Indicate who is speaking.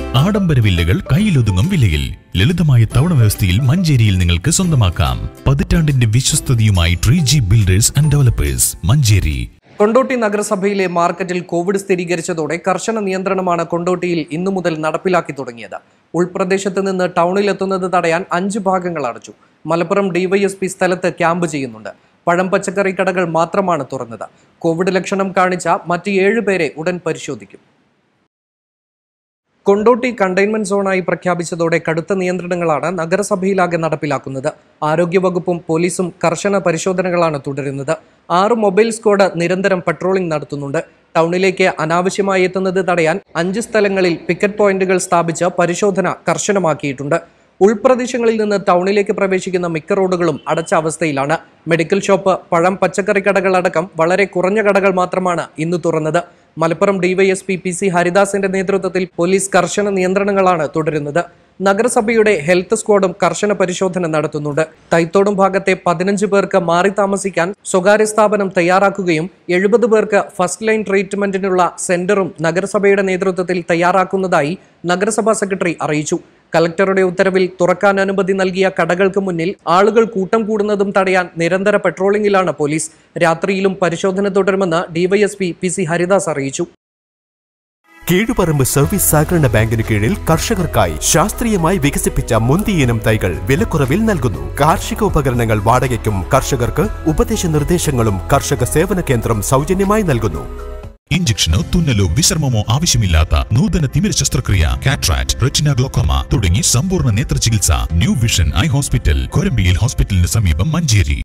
Speaker 1: ആഡംബര വില്ലകൾ കയ്യിലൊതുങ്ങും വിലയിൽ ലളിതമായ തവണ വ്യവസ്ഥയിൽ മഞ്ചേരിയിൽ നിങ്ങൾക്ക് സ്വന്തമാക്കാം പതിറ്റാണ്ടിന്റെ വിശ്വസ്തതയുമായി tree G builders and developers Manjeri
Speaker 2: Kondotty നഗരസഭയിലെ മാർക്കറ്റിൽ കോവിഡ് സ്ഥിരീകരിച്ചതോടെ കർശന നിയന്ത്രണമാണ് കൊണ്ടോട്ടിയിൽ ഇന്നു മുതൽ നടപ്പിലാക്കി തുടങ്ങിയത് ഉൾപ്രദേശത്ത് നിന്ന് ടൗണിലെത്തുന്നത് തടയാൻ അഞ്ച് ഭാഗങ്ങൾ അടച്ചു മലപ്പുറം ഡിവൈഎസ്പി സ്ഥലത്ത് ക്യാമ്പ് ചെയ്യുന്നുണ്ട് പഴം പച്ചക്കറി കടകൾ മാത്രമാണ് തുറന്നത് കോവിഡ് ലക്ഷണം കാണിച്ച മറ്റ് ഏഴ് പേരെ ഉടൻ പരിശോധിക്കും കൊണ്ടോട്ടി കണ്ടെയ്ൻമെന്റ് സോണായി പ്രഖ്യാപിച്ചതോടെ കടുത്ത നിയന്ത്രണങ്ങളാണ് നഗരസഭയിലാകെ നടപ്പിലാക്കുന്നത് ആരോഗ്യവകുപ്പും പോലീസും കർശന പരിശോധനകളാണ് തുടരുന്നത് ആറ് മൊബൈൽ സ്ക്വാഡ് നിരന്തരം പട്രോളിംഗ് നടത്തുന്നുണ്ട് ടൗണിലേക്ക് അനാവശ്യമായി എത്തുന്നത് തടയാൻ അഞ്ച് സ്ഥലങ്ങളിൽ പിക്കറ്റ് പോയിന്റുകൾ സ്ഥാപിച്ച് പരിശോധന കർശനമാക്കിയിട്ടുണ്ട് ഉൾപ്രദേശങ്ങളിൽ നിന്ന് ടൗണിലേക്ക് പ്രവേശിക്കുന്ന മിക്ക റോഡുകളും അടച്ച അവസ്ഥയിലാണ് മെഡിക്കൽ ഷോപ്പ് പഴം പച്ചക്കറി കടകൾ അടക്കം വളരെ കുറഞ്ഞ കടകൾ മാത്രമാണ് ഇന്ന് തുറന്നത് മലപ്പുറം ഡിവൈഎസ്പി പി സി ഹരിദാസിന്റെ നേതൃത്വത്തിൽ പോലീസ് കർശന നിയന്ത്രണങ്ങളാണ് തുടരുന്നത് നഗരസഭയുടെ ഹെൽത്ത് സ്ക്വാഡും കർശന പരിശോധന നടത്തുന്നുണ്ട് തൈത്തോടും ഭാഗത്തെ പതിനഞ്ച് പേർക്ക് മാറി താമസിക്കാൻ സ്വകാര്യ സ്ഥാപനം തയ്യാറാക്കുകയും എഴുപത് പേർക്ക് ഫസ്റ്റ് ലൈൻ ട്രീറ്റ്മെന്റിനുള്ള സെന്ററും നഗരസഭയുടെ നേതൃത്വത്തിൽ തയ്യാറാക്കുന്നതായി നഗരസഭാ സെക്രട്ടറി അറിയിച്ചു കലക്ടറുടെ ഉത്തരവിൽ തുറക്കാൻ അനുമതി നൽകിയ കടകൾക്ക് മുന്നിൽ ആളുകൾ കൂട്ടം കൂടുന്നതും തടയാൻ നിരന്തര പെട്രോളിംഗിലാണ് പോലീസ് രാത്രിയിലും പരിശോധന തുടരുമെന്ന് ഡിവൈഎസ്പി പി സി ഹരിദാസ് അറിയിച്ചു
Speaker 3: കീഴുപറമ്പ് സർവീസ് സഹകരണ ബാങ്കിന് കീഴിൽ കർഷകർക്കായി ശാസ്ത്രീയമായി വികസിപ്പിച്ച മുന്തിയിനം തൈകൾ വിലക്കുറവിൽ നൽകുന്നു കാർഷിക ഉപകരണങ്ങൾ വാടകയ്ക്കും കർഷകർക്ക് ഉപദേശ നിർദ്ദേശങ്ങളും കർഷക സേവന കേന്ദ്രം സൗജന്യമായി നൽകുന്നു
Speaker 1: ഇഞ്ചക്ഷനോ തുന്നലോ വിശ്രമമോ ആവശ്യമില്ലാത്ത നൂതന തിമിര ശസ്ത്രക്രിയ കാട്രാക്ട് റെറ്റിന ഗ്ലോക്കോമ തുടങ്ങി സമ്പൂർണ്ണ നേത്ര ചികിത്സ ന്യൂ വിഷൻ ഐ ഹോസ്പിറ്റൽ കൊരമ്പിയിൽ ഹോസ്പിറ്റലിന് സമീപം മഞ്ചേരി